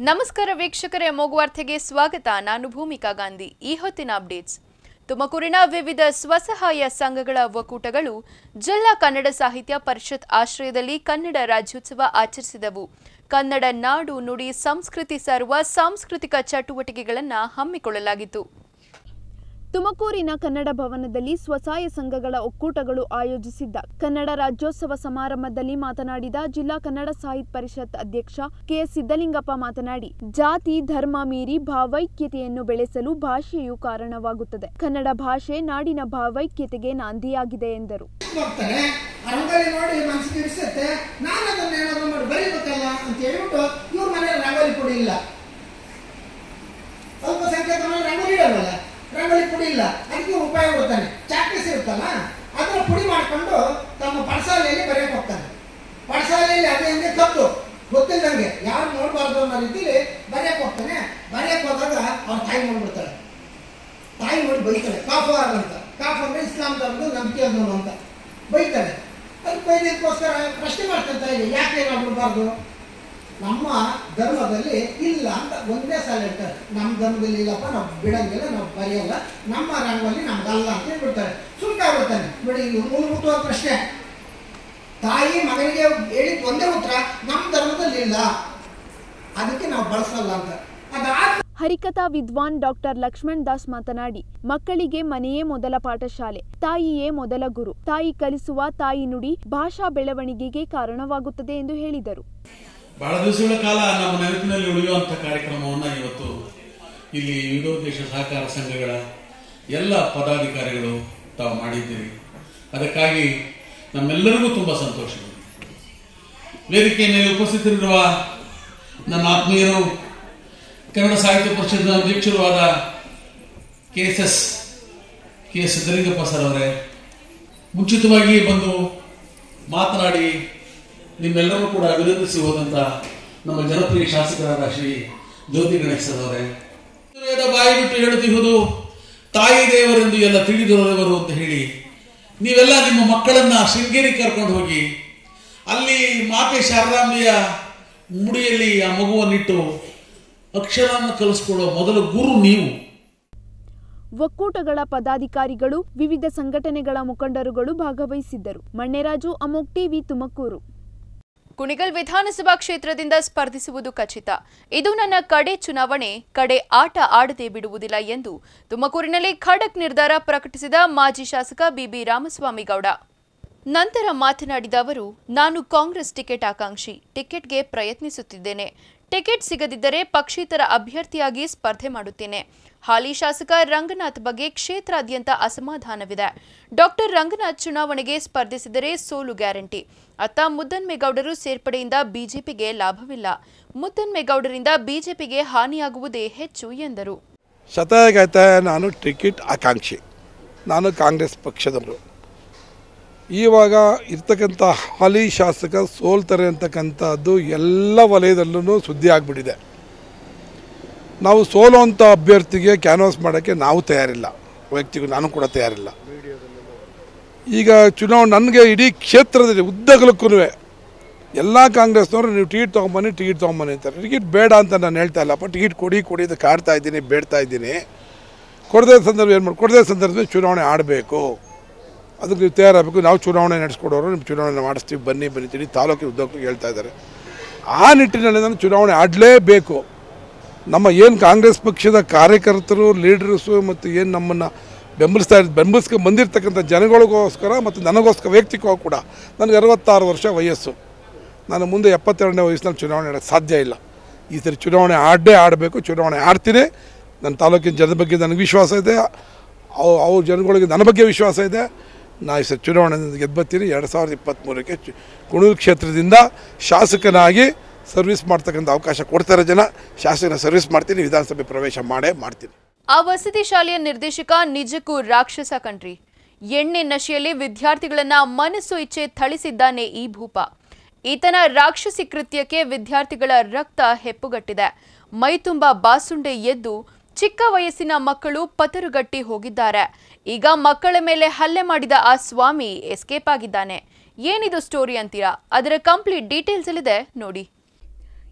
ನಮಸ್ಕಾರ ವೀಕ್ಷಕರೇ ಮೂಗುವಾರ್ತೆಗೆ ಸ್ವಾಗತ ನಾನು ಭೂಮಿಕಾ ಗಾಂಧಿ ಈ ಹೊತ್ತಿನ ಅಪ್ಡೇಟ್ಸ್ ತುಮಕೂರಿನ ವಿವಿಧ ಸ್ವಸಹಾಯ ಸಂಘಗಳ ಒಕ್ಕೂಟಗಳು ಜಿಲ್ಲಾ ಕನ್ನಡ ಸಾಹಿತ್ಯ ಪರಿಷತ್ ಆಶ್ರಯದಲ್ಲಿ ಕನ್ನಡ ರಾಜ್ಯೋತ್ಸವ ಆಚರಿಸಿದವು ಕನ್ನಡ ನಾಡು ನುಡಿ ಸಂಸ್ಕೃತಿ ಸಾರುವ ಸಾಂಸ್ಕೃತಿಕ ಚಟುವಟಿಕೆಗಳನ್ನು ಹಮ್ಮಿಕೊಳ್ಳಲಾಗಿತ್ತು ತುಮಕೂರಿನ ಕನ್ನಡ ಭವನದಲ್ಲಿ ಸ್ವಸಹಾಯ ಸಂಘಗಳ ಒಕ್ಕೂಟಗಳು ಆಯೋಜಿಸಿದ್ದ ಕನ್ನಡ ರಾಜ್ಯೋತ್ಸವ ಸಮಾರಂಭದಲ್ಲಿ ಮಾತನಾಡಿದ ಜಿಲ್ಲಾ ಕನ್ನಡ ಸಾಹಿತ್ಯ ಪರಿಷತ್ ಅಧ್ಯಕ್ಷ ಕೆಎಸ್ ಸಿದ್ದಲಿಂಗಪ್ಪ ಮಾತನಾಡಿ ಜಾತಿ ಧರ್ಮ ಮೀರಿ ಭಾವೈಕ್ಯತೆಯನ್ನು ಬೆಳೆಸಲು ಭಾಷೆಯು ಕಾರಣವಾಗುತ್ತದೆ ಕನ್ನಡ ಭಾಷೆ ನಾಡಿನ ಭಾವೈಕ್ಯತೆಗೆ ನಾಂದಿಯಾಗಿದೆ ಎಂದರು ಹೋಗ್ತಾನೆ ಆ ರಂಗೋಲಿ ನೋಡಿ ಮನಸ್ಸಿಗೆ ಇರಿಸುತ್ತೆ ನಾನು ಅದನ್ನ ಏನಾದ್ರು ಮಾಡಿ ಬರೀಬೇಕಲ್ಲ ಅಂತ ಹೇಳ್ಬಿಟ್ಟು ಇವ್ರ ಮನೇಲಿ ರಂಗೋಲಿ ಪುಡಿ ಇಲ್ಲ ಅಲ್ಪಸಂಖ್ಯಾತ ಮನೇಲಿ ರಂಗೋಲಿ ಇಡಲ್ವಲ್ಲ ರಂಗೋಲಿ ಪುಡಿ ಇಲ್ಲ ಅದಕ್ಕೆ ಉಪಾಯ ಕೊಡ್ತಾನೆ ಚಾಕ್ಲೇಸ್ ಇರುತ್ತಲ್ಲ ಅದನ್ನ ಪುಡಿ ಮಾಡ್ಕೊಂಡು ತಮ್ಮ ಪಡಸಾಲೆಯಲ್ಲಿ ಬರೆಯಕ್ಕೆ ಹೋಗ್ತಾನೆ ಪಡಸಾಲೆಯಲ್ಲಿ ಅದೇ ಹಂಗೆ ಕದ್ದು ಗೊತ್ತಿಲ್ಲದಂಗೆ ಯಾರು ನೋಡಬಾರ್ದು ಅನ್ನೋ ರೀತಿಲಿ ಬರೆಯಕ್ಕೆ ಹೋಗ್ತಾನೆ ಬರೆಯಕ್ಕೆ ಹೋದಾಗ ಅವ್ರ ತಾಯಿ ನೋಡ್ಬಿಡ್ತಾಳೆ ತಾಯಿ ನೋಡಿ ಬೈತಾಳೆ ಕಾಫಾರ್ ಅಂತ ಕಾಫ್ ಅಂದ್ರೆ ಇಸ್ಲಾಂ ಧರ್ಮದ ನಂಬಿಕೆ ಅದನ್ನು ಅಂತ ಬೈತಾಳೆ ಅದಕ್ಕೆ ಬೈದಕ್ಕೋಸ್ಕರ ಪ್ರಶ್ನೆ ಮಾಡ್ತಾನೆ ತಾಯಿಗೆ ಯಾಕೆ ಏನಾಗ್ಬಿಡ್ಬಾರ್ದು ನಮ್ಮ ಧರ್ಮದಲ್ಲಿ ಇಲ್ಲ ಅಂತ ಒಂದೇ ಸಾಲ ಹೇಳ್ತಾರೆ ನಮ್ಮ ಧರ್ಮದಲ್ಲಿ ಇಲ್ಲಪ್ಪ ನಾವು ಬಿಡಂಗಿಲ್ಲ ನಾವು ಬರೆಯಲ್ಲ ನಮ್ಮ ರಂಗಲ್ಲಿ ನಮ್ಗಲ್ಲ ಅಂತ ಹೇಳ್ಬಿಡ್ತಾರೆ ಸುಳ್ಕ ಆಗ್ಬಿಡ್ತಾನೆ ಬಿಡಿ ಇದು ಮೂಲಭೂತವಾದ ಪ್ರಶ್ನೆ ತಾಯಿ ಮಗನಿಗೆ ಹೇಳಿದ ಒಂದೇ ಉತ್ತರ ನಮ್ಮ ಧರ್ಮದಲ್ಲಿ ಇಲ್ಲ ಅದಕ್ಕೆ ನಾವು ಬಳಸಲ್ಲ ಅಂತ ಅದಾದ ಹರಿಕಥಾ ವಿದ್ವಾನ್ ಡಾಕ್ಟರ್ ಲಕ್ಷ್ಮಣ್ ದಾಸ್ ಮಾತನಾಡಿ ಮಕ್ಕಳಿಗೆ ಮನೆಯೇ ಮೊದಲ ಪಾಠಶಾಲೆ ತಾಯಿಯೇ ಮೊದಲ ಗುರು ತಾಯಿ ಕಲಿಸುವ ತಾಯಿ ನುಡಿ ಭಾಷಾ ಬೆಳವಣಿಗೆಗೆ ಕಾರಣವಾಗುತ್ತದೆ ಎಂದು ಹೇಳಿದರು ಬಹಳ ದಿವಸಗಳ ಕಾಲ ನಮ್ಮ ನೆನಪಿನಲ್ಲಿ ಉಳಿಯುವಂಥ ಕಾರ್ಯಕ್ರಮವನ್ನು ಇವತ್ತು ಇಲ್ಲಿ ವಿವಿಧೋದ್ದೇಶ ಸಹಕಾರ ಸಂಘಗಳ ಎಲ್ಲ ಪದಾಧಿಕಾರಿಗಳು ತಾವು ಮಾಡಿದ್ದೀರಿ ಅದಕ್ಕಾಗಿ ನಮ್ಮೆಲ್ಲರಿಗೂ ತುಂಬ ಸಂತೋಷವಿದೆ ವೇದಿಕೆಯ ಮೇಲೆ ಉಪಸ್ಥಿತರಿರುವ ನನ್ನ ಆತ್ಮೀಯರು ಕನ್ನಡ ಸಾಹಿತ್ಯ ಪರಿಷತ್ನ ಅಧ್ಯಕ್ಷರು ಆದ K S S K S Siddalingappa sir ಅವರೇ ಮುಂಚಿತವಾಗಿ ಬಂದು ಮಾತನಾಡಿ ನಿಮ್ಮೆಲ್ಲರೂ ಕೂಡ ಅಭಿನಂದಿಸಿ ಹೋದಂತ ನಮ್ಮ ಜನಪ್ರಿಯ ಶಾಸಕರಾದ ಶ್ರೀ ಜ್ಯೋತಿ ಗಣೇಶ್ ಸರ್ ಅವರೇ ವೇದ ಬಾಯಿ ಬಿಟ್ಟು ಹೇಳುತ್ತಿರುವುದು ತಾಯಿ ದೇವರೆಂದು ಎಲ್ಲ ತಿಳಿದಿರುವವರು ಅಂತ ಹೇಳಿ ನೀವೆಲ್ಲ ನಿಮ್ಮ ಮಕ್ಕಳನ್ನ ಶೃಂಗೇರಿ ಕರ್ಕೊಂಡು ಹೋಗಿ ಅಲ್ಲಿ ಮಾತೆ ಶಾರದಾಂಬೆಯ ಮುಡಿಯಲ್ಲಿ ಆ ಮಗುವನ್ನಿಟ್ಟು ಅಕ್ಷರವನ್ನು ಕಲಿಸ್ಕೊಡೋ ಮೊದಲ ಗುರು ನೀವು ಒಕ್ಕೂಟಗಳ ಪದಾಧಿಕಾರಿಗಳು ವಿವಿಧ ಸಂಘಟನೆಗಳ ಮುಖಂಡರುಗಳು ಭಾಗವಹಿಸಿದ್ದರು ಮಣ್ಣೆರಾಜು ಅಮೋಕ್ ಟಿವಿ ತುಮಕೂರು ಕುಣಿಗಲ್ ವಿಧಾನಸಭಾ ಕ್ಷೇತ್ರದಿಂದ ಸ್ಪರ್ಧಿಸುವುದು ಖಚಿತ ಇದು ನನ್ನ ಕಡೆ ಚುನಾವಣೆ ಕಡೆ ಆಟ ಆಡದೆ ಬಿಡುವುದಿಲ್ಲ ಎಂದು ತುಮಕೂರಿನಲ್ಲಿ ಖಡಕ್ ನಿರ್ಧಾರ ಪ್ರಕಟಿಸಿದ ಮಾಜಿ ಶಾಸಕ ಬಿಬಿ ರಾಮಸ್ವಾಮಿ ಗೌಡ ನಂತರ ಮಾತನಾಡಿದ ಅವರು ನಾನು ಕಾಂಗ್ರೆಸ್ ಟಿಕೆಟ್ ಆಕಾಂಕ್ಷಿ ಟಿಕೆಟ್ಗೆ ಪ್ರಯತ್ನಿಸುತ್ತಿದ್ದೇನೆ ಟಿಕೆಟ್ ಸಿಗದಿದ್ದರೆ ಪಕ್ಷೇತರ ಅಭ್ಯರ್ಥಿಯಾಗಿ ಸ್ಪರ್ಧೆ ಮಾಡುತ್ತೇನೆ ಹಾಲಿ ಶಾಸಕ ರಂಗನಾಥ್ ಬಗ್ಗೆ ಕ್ಷೇತ್ರಾದ್ಯಂತ ಅಸಮಾಧಾನವಿದೆ ಡಾಕ್ಟರ್ ರಂಗನಾಥ್ ಚುನಾವಣೆಗೆ ಸ್ಪರ್ಧಿಸಿದರೆ ಸೋಲು ಗ್ಯಾರಂಟಿ ಅತ್ತ ಮುದ್ದನ್ಮೇಗೌಡರು ಸೇರ್ಪಡೆಯಿಂದ ಬಿಜೆಪಿಗೆ ಲಾಭವಿಲ್ಲ ಮುದ್ದನ್ಮೇಗೌಡರಿಂದ ಬಿಜೆಪಿಗೆ ಹಾನಿಯಾಗುವುದೇ ಹೆಚ್ಚು ಎಂದರು ಶತಾಯಗತ ನಾನು ಟಿಕೆಟ್ ಆಕಾಂಕ್ಷಿ ನಾನು ಕಾಂಗ್ರೆಸ್ ಪಕ್ಷದವರು ಇವಾಗ ಇರ್ತಕ್ಕಂಥ ಹಾಲಿ ಶಾಸಕ ಸೋಲ್ತಾರೆ ಅಂತಕ್ಕಂಥದ್ದು ಎಲ್ಲ ವಲಯದಲ್ಲೂ ಸುದ್ದಿ ಆಗಿಬಿಟ್ಟಿದೆ ನಾವು ಸೋಲುವಂಥ ಅಭ್ಯರ್ಥಿಗೆ ಕ್ಯಾನ್ವಾಸ್ ಮಾಡೋಕ್ಕೆ ನಾವು ತಯಾರಿಲ್ಲ ವ್ಯಕ್ತಿಗೂ ನಾನು ಕೂಡ ತಯಾರಿಲ್ಲ ಈಗ ಚುನಾವಣೆ ನನಗೆ ಇಡೀ ಕ್ಷೇತ್ರದಲ್ಲಿ ಉದ್ದಗಲಕ್ಕೂ ಎಲ್ಲ ಕಾಂಗ್ರೆಸ್ನವರು ನೀವು ಟಿಕೆಟ್ ತೊಗೊಂಬನ್ನಿ ಟಿಕೆಟ್ ತೊಗೊಂಬನ್ನಿ ಅಂತಾರೆ ಟಿಕೆಟ್ ಬೇಡ ಅಂತ ನಾನು ಹೇಳ್ತಾ ಇಲ್ಲಪ್ಪ ಟಿಕೆಟ್ ಕೊಡಿ ಕೊಡಿ ಅಂತ ಕಾಡ್ತಾ ಇದ್ದೀನಿ ಬೇಡ್ತಾ ಇದ್ದೀನಿ ಕೊಡದೇ ಸಂದರ್ಭ ಏನು ಮಾಡಿ ಕೊಡದೇ ಸಂದರ್ಭದಲ್ಲಿ ಚುನಾವಣೆ ಆಡಬೇಕು ಅದಕ್ಕೆ ನೀವು ತಯಾರಾಗಬೇಕು ನಾವು ಚುನಾವಣೆ ನಡೆಸ್ಕೊಡೋರು ನಿಮ್ಮ ಚುನಾವಣೆ ಮಾಡಿಸ್ತೀವಿ ಬನ್ನಿ ಬನ್ನಿ ತಿಳಿ ತಾಲೂಕಿನ ಉದ್ಯೋಗಕ್ಕೆ ಹೇಳ್ತಾ ಇದ್ದಾರೆ ಆ ನಿಟ್ಟಿನಲ್ಲಿ ನಾನು ಚುನಾವಣೆ ಆಡಲೇಬೇಕು ನಮ್ಮ ಏನು ಕಾಂಗ್ರೆಸ್ ಪಕ್ಷದ ಕಾರ್ಯಕರ್ತರು ಲೀಡರ್ಸು ಮತ್ತು ಏನು ನಮ್ಮನ್ನು ಬೆಂಬಲಿಸ್ತಾ ಇದ್ದು ಬೆಂಬಲಿಸ್ಕೊಂಡು ಬಂದಿರತಕ್ಕಂಥ ಜನಗಳಿಗೋಸ್ಕರ ಮತ್ತು ನನಗೋಸ್ಕರ ವ್ಯಕ್ತಿಗೂ ಕೂಡ ನನಗೆ ಅರವತ್ತಾರು ವರ್ಷ ವಯಸ್ಸು ನಾನು ಮುಂದೆ ಎಪ್ಪತ್ತೆರಡನೇ ವಯಸ್ಸಿನಲ್ಲಿ ಚುನಾವಣೆ ಮಾಡೋಕ್ಕೆ ಸಾಧ್ಯ ಇಲ್ಲ ಈ ಸರಿ ಚುನಾವಣೆ ಆಡೇ ಆಡಬೇಕು ಚುನಾವಣೆ ಆಡ್ತೀನಿ ನನ್ನ ತಾಲೂಕಿನ ಜನದ ಬಗ್ಗೆ ನನಗೆ ವಿಶ್ವಾಸ ಇದೆ ಅವು ಅವ್ರ ಜನಗಳಿಗೆ ನನ್ನ ಬಗ್ಗೆ ವಿಶ್ವಾಸ ಇದೆ ನಾ ಈ ಸರಿ ಚುನಾವಣೆ ಗೆದ್ಬತ್ತೀನಿ ಎರಡು ಸಾವಿರದ ಇಪ್ಪತ್ತ್ಮೂರಕ್ಕೆ ಚು ಕುಣೂರು ಕ್ಷೇತ್ರದಿಂದ ಶಾಸಕನಾಗಿ ಸರ್ವಿಸ್ ಮಾಡ್ತಕ್ಕಂಥ ಅವಕಾಶ ಕೊಡ್ತಾರೆ ಜನ ಶಾಸಕನ ಸರ್ವಿಸ್ ಮಾಡ್ತೀನಿ ವಿಧಾನಸಭೆ ಪ್ರವೇಶ ಮಾಡೇ ಮಾಡ್ತೀನಿ ಆ ವಸತಿ ಶಾಲೆಯ ನಿರ್ದೇಶಕ ನಿಜಕ್ಕೂ ರಾಕ್ಷಸ ಕಣ್ರಿ ಎಣ್ಣೆ ನಶೆಯಲ್ಲಿ ವಿದ್ಯಾರ್ಥಿಗಳನ್ನ ಮನಸ್ಸು ಇಚ್ಛೆ ಥಳಿಸಿದ್ದಾನೆ ಈ ಭೂಪ ಈತನ ರಾಕ್ಷಸಿ ಕೃತ್ಯಕ್ಕೆ ವಿದ್ಯಾರ್ಥಿಗಳ ರಕ್ತ ಹೆಪ್ಪುಗಟ್ಟಿದೆ ಮೈತುಂಬ ಬಾಸುಂಡೆ ಎದ್ದು ಚಿಕ್ಕ ವಯಸ್ಸಿನ ಮಕ್ಕಳು ಪತರುಗಟ್ಟಿ ಹೋಗಿದ್ದಾರೆ ಈಗ ಮಕ್ಕಳ ಮೇಲೆ ಹಲ್ಲೆ ಮಾಡಿದ ಆ ಸ್ವಾಮಿ ಎಸ್ಕೇಪ್ ಆಗಿದ್ದಾನೆ ಏನಿದು ಸ್ಟೋರಿ ಅಂತೀರಾ ಅದರ ಕಂಪ್ಲೀಟ್ ಡೀಟೇಲ್ಸ್ ಅಲ್ಲಿದೆ ನೋಡಿ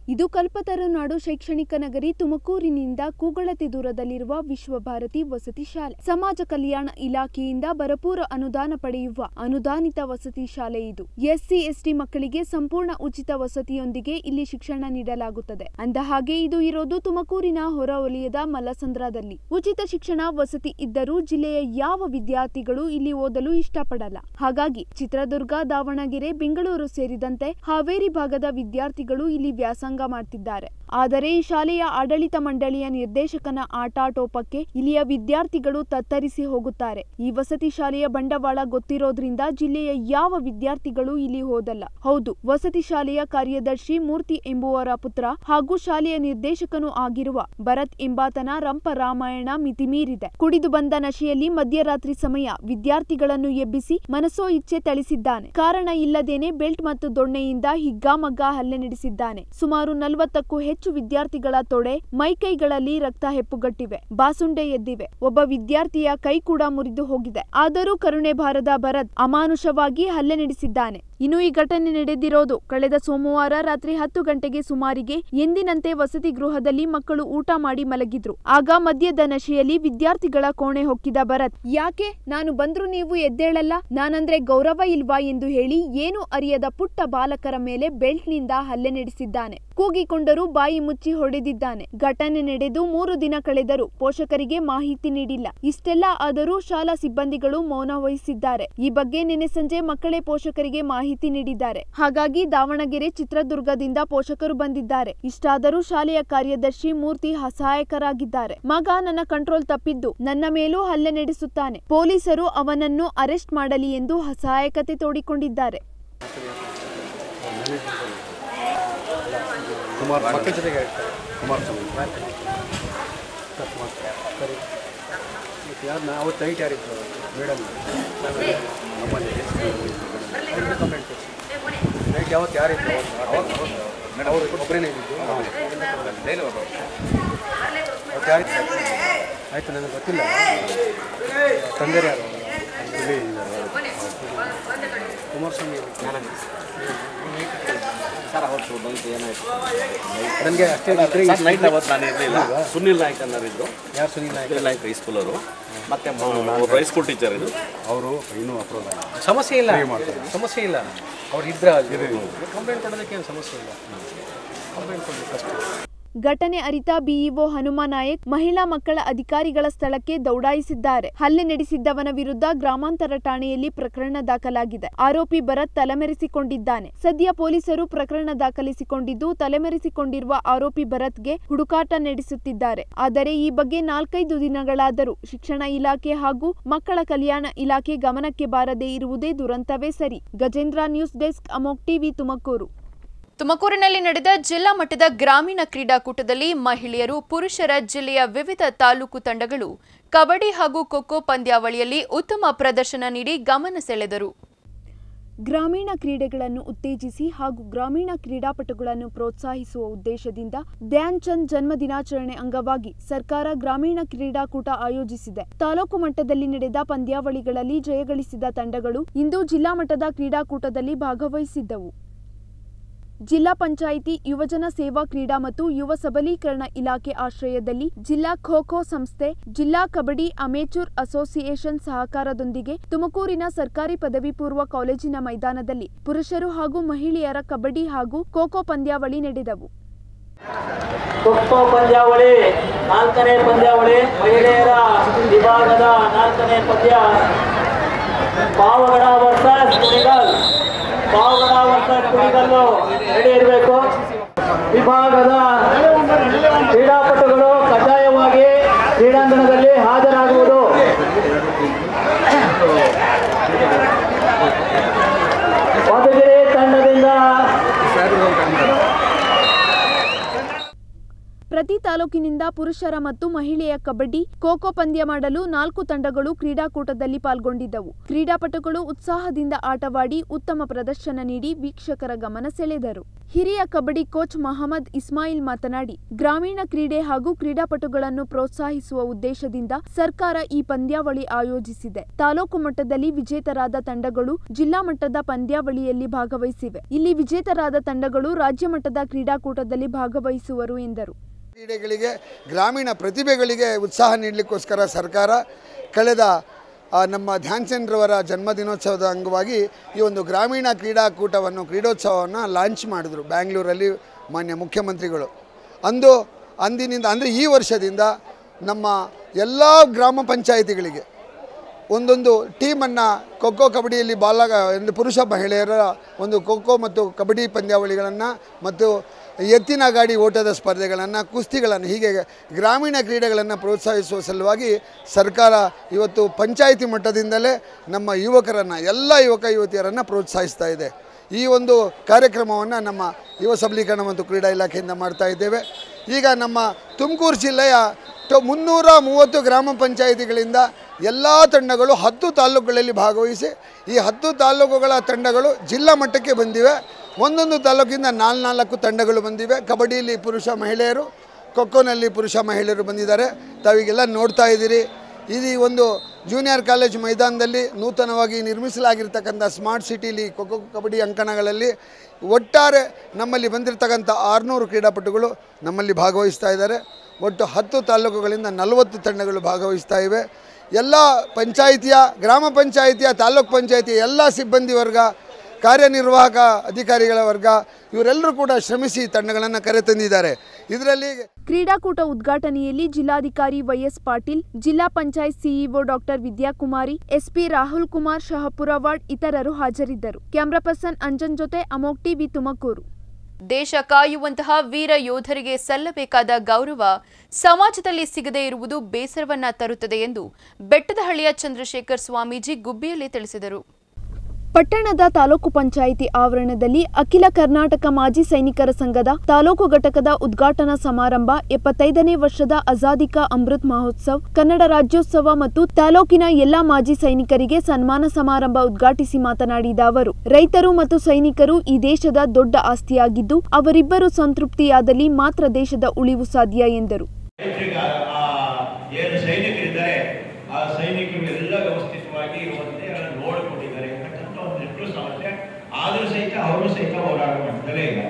ಇದು ಕಲ್ಪತರುನಾಡು ಶೈಕ್ಷಣಿಕ ನಗರಿ ತುಮಕೂರಿನಿಂದ ಕೂಗಳತೆ ದೂರದಲ್ಲಿರುವ ವಿಶ್ವಭಾರತಿ ವಸತಿ ಶಾಲೆ ಸಮಾಜ ಕಲ್ಯಾಣ ಇಲಾಖೆಯಿಂದ ಭರಪೂರ ಅನುದಾನ ಪಡೆಯುವ ಅನುದಾನಿತ ವಸತಿ ಶಾಲೆ ಇದು ಎಸ್ಸಿ ಎಸ್ಟಿ ಮಕ್ಕಳಿಗೆ ಸಂಪೂರ್ಣ ಉಚಿತ ವಸತಿಯೊಂದಿಗೆ ಇಲ್ಲಿ ಶಿಕ್ಷಣ ನೀಡಲಾಗುತ್ತದೆ ಅಂದ ಹಾಗೆ ಇದು ಇರೋದು ತುಮಕೂರಿನ ಹೊರ ವಲಯದ ಮಲ್ಲಸಂದ್ರದಲ್ಲಿ ಉಚಿತ ಶಿಕ್ಷಣ ವಸತಿ ಇದ್ದರೂ ಜಿಲ್ಲೆಯ ಯಾವ ವಿದ್ಯಾರ್ಥಿಗಳು ಇಲ್ಲಿ ಓದಲು ಇಷ್ಟಪಡಲ್ಲ ಹಾಗಾಗಿ ಚಿತ್ರದುರ್ಗ ದಾವಣಗೆರೆ ಬೆಂಗಳೂರು ಸೇರಿದಂತೆ ಹಾವೇರಿ ಭಾಗದ ವಿದ್ಯಾರ್ಥಿಗಳು ಇಲ್ಲಿ ವ್ಯಾಸಂಗ ಮಾಡ್ತಿದ್ದಾರೆ ಆದರೆ ಈ ಶಾಲೆಯ ಆಡಳಿತ ಮಂಡಳಿಯ ನಿರ್ದೇಶಕನ ಆಟಾಟೋಪಕ್ಕೆ ಇಲ್ಲಿಯ ವಿದ್ಯಾರ್ಥಿಗಳು ತತ್ತರಿಸಿ ಹೋಗುತ್ತಾರೆ ಈ ವಸತಿ ಶಾಲೆಯ ಬಂಡವಾಳ ಗೊತ್ತಿರೋದ್ರಿಂದ ಜಿಲ್ಲೆಯ ಯಾವ ವಿದ್ಯಾರ್ಥಿಗಳು ಇಲ್ಲಿ ಹೋದಲ್ಲ ಹೌದು ವಸತಿ ಶಾಲೆಯ ಕಾರ್ಯದರ್ಶಿ ಮೂರ್ತಿ ಎಂಬುವರ ಪುತ್ರ ಹಾಗೂ ಶಾಲೆಯ ನಿರ್ದೇಶಕನೂ ಆಗಿರುವ ಭರತ್ ಎಂಬಾತನ ರಂಪ ರಾಮಾಯಣ ಮಿತಿಮೀರಿದೆ ಕುಡಿದು ಬಂದ ನಶೆಯಲ್ಲಿ ಮಧ್ಯರಾತ್ರಿ ಸಮಯ ವಿದ್ಯಾರ್ಥಿಗಳನ್ನು ಎಬ್ಬಿಸಿ ಮನಸೋ ಇಚ್ಛೆ ಥಳಿಸಿದ್ದಾನೆ ಕಾರಣ ಇಲ್ಲದೇನೆ ಬೆಲ್ಟ್ ಮತ್ತು ದೊಣ್ಣೆಯಿಂದ ಹಿಗ್ಗಾಮಗ್ಗ ಹಲ್ಲೆ ನಡೆಸಿದ್ದಾನೆ ಸುಮಾರು ನಲವತ್ತಕ್ಕೂ ಹೆಚ್ಚು ವಿದ್ಯಾರ್ಥಿಗಳ ತೊಡೆ ಮೈಕೈಗಳಲ್ಲಿ ರಕ್ತ ಹೆಪ್ಪುಗಟ್ಟಿವೆ ಬಾಸುಂಡೆ ಎದ್ದಿವೆ ಒಬ್ಬ ವಿದ್ಯಾರ್ಥಿಯ ಕೈ ಕೂಡ ಮುರಿದು ಹೋಗಿದೆ ಆದರೂ ಕರುಣೆ ಬಾರದ ಭರತ್ ಅಮಾನುಷವಾಗಿ ಹಲ್ಲೆ ನಡೆಸಿದ್ದಾನೆ ಇನ್ನು ಈ ಘಟನೆ ನಡೆದಿರೋದು ಕಳೆದ ಸೋಮವಾರ ರಾತ್ರಿ ಹತ್ತು ಗಂಟೆಗೆ ಸುಮಾರಿಗೆ ಎಂದಿನಂತೆ ವಸತಿ ಗೃಹದಲ್ಲಿ ಮಕ್ಕಳು ಊಟ ಮಾಡಿ ಮಲಗಿದ್ರು ಆಗ ಮದ್ಯದ ನಶೆಯಲ್ಲಿ ವಿದ್ಯಾರ್ಥಿಗಳ ಕೋಣೆ ಹೊಕ್ಕಿದ ಭರತ್ ಯಾಕೆ ನಾನು ಬಂದ್ರು ನೀವು ಎದ್ದೇಳಲ್ಲ ನಾನಂದ್ರೆ ಗೌರವ ಇಲ್ವಾ ಎಂದು ಹೇಳಿ ಏನು ಅರಿಯದ ಪುಟ್ಟ ಬಾಲಕರ ಮೇಲೆ ಬೆಲ್ಟ್ನಿಂದ ಹಲ್ಲೆ ನಡೆಸಿದ್ದಾನೆ ಕೂಗಿಕೊಂಡರೂ ಬಾಯಿ ಮುಚ್ಚಿ ಹೊಡೆದಿದ್ದಾನೆ ಘಟನೆ ನಡೆದು ಮೂರು ದಿನ ಕಳೆದರೂ ಪೋಷಕರಿಗೆ ಮಾಹಿತಿ ನೀಡಿಲ್ಲ ಇಷ್ಟೆಲ್ಲ ಆದರೂ ಶಾಲಾ ಸಿಬ್ಬಂದಿಗಳು ಮೌನ ವಹಿಸಿದ್ದಾರೆ ಈ ಬಗ್ಗೆ ನಿನ್ನೆ ಸಂಜೆ ಮಕ್ಕಳೇ ಪೋಷಕರಿಗೆ ಮಾಹಿತಿ ನೀಡಿದ್ದಾರೆ ಹಾಗಾಗಿ ದಾವಣಗೆರೆ ಚಿತ್ರದುರ್ಗದಿಂದ ಪೋಷಕರು ಬಂದಿದ್ದಾರೆ ಇಷ್ಟಾದರೂ ಶಾಲೆಯ ಕಾರ್ಯದರ್ಶಿ ಮೂರ್ತಿ ಅಸಹಾಯಕರಾಗಿದ್ದಾರೆ ಮಗ ನನ್ನ ಕಂಟ್ರೋಲ್ ತಪ್ಪಿದ್ದು ನನ್ನ ಮೇಲೂ ಹಲ್ಲೆ ನಡೆಸುತ್ತಾನೆ ಪೊಲೀಸರು ಅವನನ್ನು ಅರೆಸ್ಟ್ ಮಾಡಲಿ ಎಂದು ಅಸಹಾಯಕತೆ ತೋಡಿಕೊಂಡಿದ್ದಾರೆ ಕುಮಾರ್ ಮಕ್ಕಳ ಜೊತೆಗೆ ಹೇಳ್ತಾರೆ ಕುಮಾರಸ್ವಾಮಿ ಸರಿ ಮತ್ತು ಯಾರು ನಾ ಅವತ್ತು ನೈಟ್ ಯಾರಿದ್ರು ಮೇಡಮ್ ನಮ್ಮಲ್ಲಿ ಅವ್ರಿಗೆ ಕಂಪ್ಲೇಂಟ್ ಕೊಡಿ ನೈಟ್ ಯಾವತ್ತು ಯಾರಿದ್ರು ಅವರು ಒಬ್ಬರೇನೇ ಇದ್ದಿದ್ದು ಅವತ್ತು ಯಾರಿತ್ತು ಆಯಿತು ನನಗೆ ಗೊತ್ತಿಲ್ಲ ತಂದೆ ಯಾರು ಇಲ್ಲಿ ಕುಮಾರಸ್ವಾಮಿ ಸರ್ ಅವತ್ತು ಬಂತು ಏನಾಯ್ತು ನನಗೆ ಅಷ್ಟೇ ಇದ್ರೆ ಸರ್ ನೈಟ್ ಅವತ್ತು ನಾನು ಇರಲಿಲ್ಲ ಸುನಿಲ್ ನಾಯ್ಕ್ ಅನ್ನೋರಿದ್ದು ಯಾರು ಸುನೀಲ್ ನಾಯ್ಕ ಸುನಿಲ್ ನಾಯ್ಕ್ ಹೈಸ್ಕೂಲವರು ಮತ್ತೆ ಹೈಸ್ಕೂಲ್ ಟೀಚರ್ ಇದು ಅವರು ಇನ್ನೂ ಅಪ್ರೂವ್ ಸಮಸ್ಯೆ ಇಲ್ಲ ಸಮಸ್ಯೆ ಇಲ್ಲ ಅವ್ರು ಇದ್ರೆ ಕಂಪ್ಲೇಂಟ್ ಕೊಡೋದಕ್ಕೆ ಏನು ಸಮಸ್ಯೆ ಇಲ್ಲ ಕಂಪ್ಲೇಂಟ್ ಕೊಡಬೇಕು ಅಷ್ಟೇ ಘಟನೆ ಅರಿತ ಬಿಇಒ ಹನುಮಾನಾಯಕ್ ಮಹಿಳಾ ಮಕ್ಕಳ ಅಧಿಕಾರಿಗಳ ಸ್ಥಳಕ್ಕೆ ದೌಡಾಯಿಸಿದ್ದಾರೆ ಹಲ್ಲೆ ನಡೆಸಿದ್ದವನ ವಿರುದ್ಧ ಗ್ರಾಮಾಂತರ ಠಾಣೆಯಲ್ಲಿ ಪ್ರಕರಣ ದಾಖಲಾಗಿದೆ ಆರೋಪಿ ಭರತ್ ತಲೆಮರೆಸಿಕೊಂಡಿದ್ದಾನೆ ಸದ್ಯ ಪೊಲೀಸರು ಪ್ರಕರಣ ದಾಖಲಿಸಿಕೊಂಡಿದ್ದು ತಲೆಮರೆಸಿಕೊಂಡಿರುವ ಆರೋಪಿ ಭರತ್ಗೆ ಹುಡುಕಾಟ ನಡೆಸುತ್ತಿದ್ದಾರೆ ಆದರೆ ಈ ಬಗ್ಗೆ ನಾಲ್ಕೈದು ದಿನಗಳಾದರೂ ಶಿಕ್ಷಣ ಇಲಾಖೆ ಹಾಗೂ ಮಕ್ಕಳ ಕಲ್ಯಾಣ ಇಲಾಖೆ ಗಮನಕ್ಕೆ ಬಾರದೇ ಇರುವುದೇ ದುರಂತವೇ ಸರಿ Gajendra news desk Amogh TV Tumakuru ತುಮಕೂರಿನಲ್ಲಿ ನಡೆದ ಜಿಲ್ಲಾ ಮಟ್ಟದ ಗ್ರಾಮೀಣ ಕ್ರೀಡಾಕೂಟದಲ್ಲಿ ಮಹಿಳೆಯರು ಪುರುಷರ ಜಿಲ್ಲೆಯ ವಿವಿಧ ತಾಲೂಕು ತಂಡಗಳು ಕಬಡ್ಡಿ ಹಾಗೂ ಖೋಖೋ ಪಂದ್ಯಾವಳಿಯಲ್ಲಿ ಉತ್ತಮ ಪ್ರದರ್ಶನ ನೀಡಿ ಗಮನ ಸೆಳೆದರು ಗ್ರಾಮೀಣ ಕ್ರೀಡೆಗಳನ್ನು ಉತ್ತೇಜಿಸಿ ಹಾಗೂ ಗ್ರಾಮೀಣ ಕ್ರೀಡಾಪಟುಗಳನ್ನು ಪ್ರೋತ್ಸಾಹಿಸುವ ಉದ್ದೇಶದಿಂದ ಧ್ಯಾನ್ ಚಂದ್ ಜನ್ಮ ದಿನಾಚರಣೆ ಅಂಗವಾಗಿ ಸರ್ಕಾರ ಗ್ರಾಮೀಣ ಕ್ರೀಡಾಕೂಟ ಆಯೋಜಿಸಿದೆ ತಾಲೂಕು ಮಟ್ಟದಲ್ಲಿ ನಡೆದ ಪಂದ್ಯಾವಳಿಗಳಲ್ಲಿ ಜಯಗಳಿಸಿದ ತಂಡಗಳು ಇಂದು ಜಿಲ್ಲಾ ಮಟ್ಟದ ಕ್ರೀಡಾಕೂಟದಲ್ಲಿ ಭಾಗವಹಿಸಿದ್ದವು ಜಿಲ್ಲಾ ಪಂಚಾಯಿತಿ ಯುವಜನ ಸೇವಾ ಕ್ರೀಡಾ ಮತ್ತು ಯುವ ಸಬಲೀಕರಣ ಇಲಾಖೆ ಆಶ್ರಯದಲ್ಲಿ ಜಿಲ್ಲಾ ಖೋ ಖೋ ಸಂಸ್ಥೆ ಜಿಲ್ಲಾ ಕಬಡ್ಡಿ ಅಮೇಚೂರ್ ಅಸೋಸಿಯೇಷನ್ ಸಹಕಾರದೊಂದಿಗೆ ತುಮಕೂರಿನ ಸರ್ಕಾರಿ ಪದವಿ ಪೂರ್ವ ಕಾಲೇಜಿನ ಮೈದಾನದಲ್ಲಿ ಪುರುಷರು ಹಾಗೂ ಮಹಿಳೆಯರ ಕಬಡ್ಡಿ ಹಾಗೂ ಖೋ ಖೋ ಪಂದ್ಯಾವಳಿ ನಡೆದವು ಖೋಖೋ ಪಂದ್ಯಾವಳಿ ನಾಲ್ಕನೇ ಪಂದ್ಯಾವಳಿ ಮಹಿಳೆಯರ ವಿಭಾಗದ ನಾಲ್ಕನೇ ಪಂದ್ಯ Pavagada versus Kunigal Pavagada versus Kunigal ready ಇರಬೇಕು ವಿಭಾಗದ ಕ್ರೀಡಾಪಟುಗಳು ಕಡ್ಡಾಯವಾಗಿ ಕ್ರೀಡಾಂಗಣದಲ್ಲಿ ಹಾಜರಾಗುವುದು ಮಧುಗಿರಿ ತಂಡದಿಂದ ಪ್ರತಿ ತಾಲೂಕು ತಾಲೂಕಿನಿಂದ ಪುರುಷರ ಮತ್ತು ಮಹಿಳೆಯ ಕಬಡ್ಡಿ ಖೋಖೋ ಪಂದ್ಯ ಮಾಡಲು ನಾಲ್ಕು ತಂಡಗಳು ಕ್ರೀಡಾಕೂಟದಲ್ಲಿ ಪಾಲ್ಗೊಂಡಿದ್ದವು ಕ್ರೀಡಾಪಟುಗಳು ಉತ್ಸಾಹದಿಂದ ಆಟವಾಡಿ ಉತ್ತಮ ಪ್ರದರ್ಶನ ನೀಡಿ ವೀಕ್ಷಕರ ಗಮನ ಸೆಳೆದರು ಹಿರಿಯ ಕಬಡ್ಡಿ ಕೋಚ್ ಮಹಮ್ಮದ್ ಇಸ್ಮಾಯಿಲ್ ಮಾತನಾಡಿ ಗ್ರಾಮೀಣ ಕ್ರೀಡೆ ಹಾಗೂ ಕ್ರೀಡಾಪಟುಗಳನ್ನು ಪ್ರೋತ್ಸಾಹಿಸುವ ಉದ್ದೇಶದಿಂದ ಸರ್ಕಾರ ಈ ಪಂದ್ಯಾವಳಿ ಆಯೋಜಿಸಿದೆ ತಾಲೂಕು ಮಟ್ಟದಲ್ಲಿ ವಿಜೇತರಾದ ತಂಡಗಳು ಜಿಲ್ಲಾ ಮಟ್ಟದ ಪಂದ್ಯಾವಳಿಯಲ್ಲಿ ಭಾಗವಹಿಸಿವೆ ಇಲ್ಲಿ ವಿಜೇತರಾದ ತಂಡಗಳು ರಾಜ್ಯ ಮಟ್ಟದ ಕ್ರೀಡಾಕೂಟದಲ್ಲಿ ಭಾಗವಹಿಸುವರು ಎಂದರು ಕ್ರೀಡೆಗಳಿಗೆ ಗ್ರಾಮೀಣ ಪ್ರತಿಭೆಗಳಿಗೆ ಉತ್ಸಾಹ ನೀಡಲಿಕ್ಕೋಸ್ಕರ ಸರ್ಕಾರ ಕಳೆದ ಆ, ನಮ್ಮ ಧ್ಯಾನ್ ಚಂದ್ರವರ ಜನ್ಮದಿನೋತ್ಸವದ ಅಂಗವಾಗಿ ಈ ಒಂದು ಗ್ರಾಮೀಣ ಕ್ರೀಡಾಕೂಟವನ್ನು ಕ್ರೀಡೋತ್ಸವವನ್ನು ಲಾಂಚ್ ಮಾಡಿದ್ರು ಬ್ಯಾಂಗ್ಳೂರಲ್ಲಿ ಮಾನ್ಯ ಮುಖ್ಯಮಂತ್ರಿಗಳು ಅಂದು ಅಂದಿನಿಂದ ಅಂದರೆ ಈ ವರ್ಷದಿಂದ ನಮ್ಮ ಎಲ್ಲ ಗ್ರಾಮ ಪಂಚಾಯಿತಿಗಳಿಗೆ ಒಂದೊಂದು ಟೀಮನ್ನು ಖೋಖೋ ಕಬಡ್ಡಿಯಲ್ಲಿ ಬಾಲ ಒಂದು ಪುರುಷ ಮಹಿಳೆಯರ ಒಂದು ಖೋಖೋ ಮತ್ತು ಕಬಡ್ಡಿ ಪಂದ್ಯಾವಳಿಗಳನ್ನು ಮತ್ತು ಎತ್ತಿನ ಗಾಡಿ ಓಟದ ಸ್ಪರ್ಧೆಗಳನ್ನು ಕುಸ್ತಿಗಳನ್ನು ಹೀಗೆ ಗ್ರಾಮೀಣ ಕ್ರೀಡೆಗಳನ್ನು ಪ್ರೋತ್ಸಾಹಿಸುವ ಸಲುವಾಗಿ ಸರ್ಕಾರ ಇವತ್ತು ಪಂಚಾಯಿತಿ ಮಟ್ಟದಿಂದಲೇ ನಮ್ಮ ಯುವಕರನ್ನು ಎಲ್ಲ ಯುವಕ ಯುವತಿಯರನ್ನು ಪ್ರೋತ್ಸಾಹಿಸ್ತಾ ಇದೆ ಈ ಒಂದು ಕಾರ್ಯಕ್ರಮವನ್ನು ನಮ್ಮ ಯುವ ಸಬಲೀಕರಣ ಮತ್ತು ಕ್ರೀಡಾ ಇಲಾಖೆಯಿಂದ ಮಾಡ್ತಾ ಇದ್ದೇವೆ ಈಗ ನಮ್ಮ ತುಮಕೂರು ಜಿಲ್ಲೆಯ ಟೊ ಮುನ್ನೂರ ಮೂವತ್ತು ಗ್ರಾಮ ಪಂಚಾಯಿತಿಗಳಿಂದ ಎಲ್ಲ ತಂಡಗಳು ಹತ್ತು ತಾಲೂಕುಗಳಲ್ಲಿ ಭಾಗವಹಿಸಿ ಈ ಹತ್ತು ತಾಲೂಕುಗಳ ತಂಡಗಳು ಜಿಲ್ಲಾ ಮಟ್ಟಕ್ಕೆ ಬಂದಿವೆ ಒಂದೊಂದು ತಾಲೂಕಿಂದ ನಾಲ್ಕು ನಾಲ್ಕು ತಂಡಗಳು ಬಂದಿವೆ ಕಬಡ್ಡಿಯಲ್ಲಿ ಪುರುಷ ಮಹಿಳೆಯರು ಖೋಖೋನಲ್ಲಿ ಪುರುಷ ಮಹಿಳೆಯರು ಬಂದಿದ್ದಾರೆ ತಾವೀಗೆಲ್ಲ ನೋಡ್ತಾ ಇದ್ದೀರಿ ಇದು ಈ ಒಂದು ಜೂನಿಯರ್ ಕಾಲೇಜ್ ಮೈದಾನದಲ್ಲಿ ನೂತನವಾಗಿ ನಿರ್ಮಿಸಲಾಗಿರ್ತಕ್ಕಂಥ ಸ್ಮಾರ್ಟ್ ಸಿಟಿಲಿ ಖೋಖೋ ಕಬಡ್ಡಿ ಅಂಕಣಗಳಲ್ಲಿ ಒಟ್ಟಾರೆ ನಮ್ಮಲ್ಲಿ ಬಂದಿರತಕ್ಕಂಥ ಆರುನೂರು ಕ್ರೀಡಾಪಟುಗಳು ನಮ್ಮಲ್ಲಿ ಭಾಗವಹಿಸ್ತಾ ಇದ್ದಾರೆ ಒಟ್ಟು ಹತ್ತು ತಾಲೂಕುಗಳಿಂದ ನಲವತ್ತು ತಂಡಗಳು ಭಾಗವಹಿಸ್ತಾ ಇವೆ ಎಲ್ಲ ಪಂಚಾಯಿತಿಯ ಗ್ರಾಮ ಪಂಚಾಯಿತಿಯ ತಾಲೂಕ್ ಪಂಚಾಯಿತಿಯ ಎಲ್ಲ ಸಿಬ್ಬಂದಿ ವರ್ಗ ಕಾರ್ಯನಿರ್ವಾಹಕ ಅಧಿಕಾರಿಗಳ ವರ್ಗ ಇವರೆಲ್ಲರೂ ಕೂಡ ಶ್ರಮಿಸಿ ತಂಡಗಳನ್ನು ಕರೆತಂದಿದ್ದಾರೆ ಇದರಲ್ಲಿ ಕ್ರೀಡಾಕೂಟ ಉದ್ಘಾಟನೆಯಲ್ಲಿ ಜಿಲ್ಲಾಧಿಕಾರಿ ವೈಎಸ್ ಪಾಟೀಲ್ ಜಿಲ್ಲಾ panchayat CEO doctor Vidyakumari SP Rahul Kumar Shahapurwad ಇತರರು ಹಾಜರಿದ್ದರು ಕ್ಯಾಮ್ರಾ ಪರ್ಸನ್ ಅಂಜನ್ ಜೊತೆ ಅಮೋಕ್ ಟಿವಿ ತುಮಕೂರು ದೇಶ ಕಾಯುವಂತಹ ವೀರ ಯೋಧರಿಗೆ ಸಲ್ಲಬೇಕಾದ ಗೌರವ ಸಮಾಜದಲ್ಲಿ ಸಿಗದೇ ಇರುವುದು ಬೇಸರವನ್ನ ತರುತ್ತದೆ ಎಂದು ಬೆಟ್ಟದಹಳ್ಳಿಯ ಚಂದ್ರಶೇಖರ್ ಸ್ವಾಮೀಜಿ ಗುಬ್ಬಿಯಲ್ಲಿ ತಿಳಿಸಿದರು ಪಟ್ಟಣದ ತಾಲೂಕು ಪಂಚಾಯಿತಿ ಆವರಣದಲ್ಲಿ ಅಖಿಲ ಕರ್ನಾಟಕ ಮಾಜಿ ಸೈನಿಕರ ಸಂಘದ ತಾಲೂಕು ಘಟಕದ ಉದ್ಘಾಟನಾ ಸಮಾರಂಭ ಎಪ್ಪತ್ತೈದನೇ ವರ್ಷದ ಆಜಾದಿ ಕಾ ಅಮೃತ್ ಮಹೋತ್ಸವ್ ಕನ್ನಡ ರಾಜ್ಯೋತ್ಸವ ಮತ್ತು ತಾಲೂಕಿನ ಎಲ್ಲಾ ಮಾಜಿ ಸೈನಿಕರಿಗೆ ಸನ್ಮಾನ ಸಮಾರಂಭ ಉದ್ಘಾಟಿಸಿ ಮಾತನಾಡಿದ ಅವರು ರೈತರು ಮತ್ತು ಸೈನಿಕರು ಈ ದೇಶದ ದೊಡ್ಡ ಆಸ್ತಿಯಾಗಿದ್ದು ಅವರಿಬ್ಬರು ಸಂತೃಪ್ತಿಯಾದಲ್ಲಿ ಮಾತ್ರ ದೇಶದ ಉಳಿವು ಸಾಧ್ಯ ಎಂದರು ರೈತರಿಗೆ ಆ- ಆ ಏನು ಸೈನಿಕರಿದ್ದಾರೆ ಆ ಸೈನಿಕರು ಎಲ್ಲ ವ್ಯವಸ್ಥಿತವಾಗಿ ಇರುವಂತೆ ಅದನ್ನು ನೋಡಿಕೊಂಡಿದ್ದಾರೆ ಅಂತಕ್ಕಂಥ ಒಂದಿಷ್ಟು ಸಮಸ್ಯೆ ಆದರೂ ಸಹಿತ ಅವರು ಸಹಿತ ಹೋರಾಟ ಮಾಡ್ತಲೇ ಇಲ್ಲ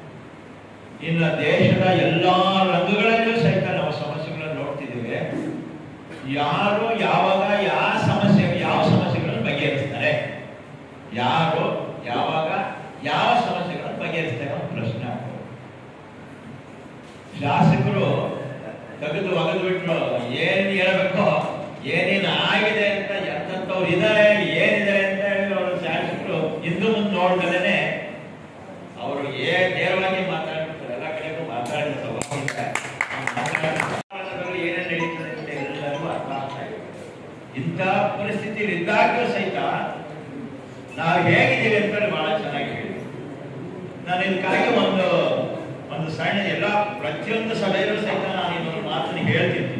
ಇನ್ನು ದೇಶದ ಎಲ್ಲಾ ರಂಗಗಳಲ್ಲೂ ಸಹಿತ ನಾವು ಸಮಸ್ಯೆಗಳನ್ನು ನೋಡ್ತಿದ್ದೇವೆ ಯಾರು ಯಾವಾಗ ಯಾವ ಸಮಸ್ಯೆ ಯಾವ ಸಮಸ್ಯೆಗಳನ್ನು ಬಗೆಹರಿಸ್ತಾರೆ ಯಾರು ಯಾವಾಗ ಯಾವ ಸಮಸ್ಯೆಗಳನ್ನು ಬಗೆಹರಿಸ್ತಾರೆ ಅಂತ ಪ್ರಶ್ನೆ ಆಗ್ತದೆ ಶಾಸಕರು ತೆಗೆದು ಒಗೆದು ಬಿಟ್ರು ಏನ್ ಹೇಳ್ಬೇಕೋ ಏನೇನು ಆಗಿದೆ ಅಂತ ಎಂತವ್ರು ಇದ್ದಾರೆ ಏನಿದ್ದಾರೆ ಅಂತ ಹೇಳಿ ಅವರು ಶಾಸಕರು ಹಿಂದೂ ಮುಂದೆ ನೋಡ್ದಲೇ ಅವರು ಏ ನೇರವಾಗಿ ಮಾತಾಡ್ಬಿಡ್ತಾರೆ ಎಲ್ಲ ಕಡೆಗೂ ಮಾತಾಡ್ಬಿಡ್ತಾರೆ ಏನೇನು ನಡೀತದೆ ಅಂತ ಎಲ್ಲರಿಗೂ ಅರ್ಥ ಆಗ್ತಾ ಇದೆ ಇಂಥ ಪರಿಸ್ಥಿತಿ ಇದ್ದಾಗಲೂ ಸಹಿತ ನಾವು ಹೇಗಿದ್ದೀವಿ ಅಂತ ಬಹಳ ಚೆನ್ನಾಗಿ ಹೇಳಿ ನಾನು ಇದಕ್ಕಾಗಿ ಒಂದು ಒಂದು ಸಣ್ಣ ಎಲ್ಲ ಪ್ರತಿಯೊಂದು ಸಭೆಯಲ್ಲೂ ಸಹಿತ ನಾನು ಇನ್ನೊಂದು ಮಾತನ್ನು ಹೇಳ್ತಿರ್ತೀನಿ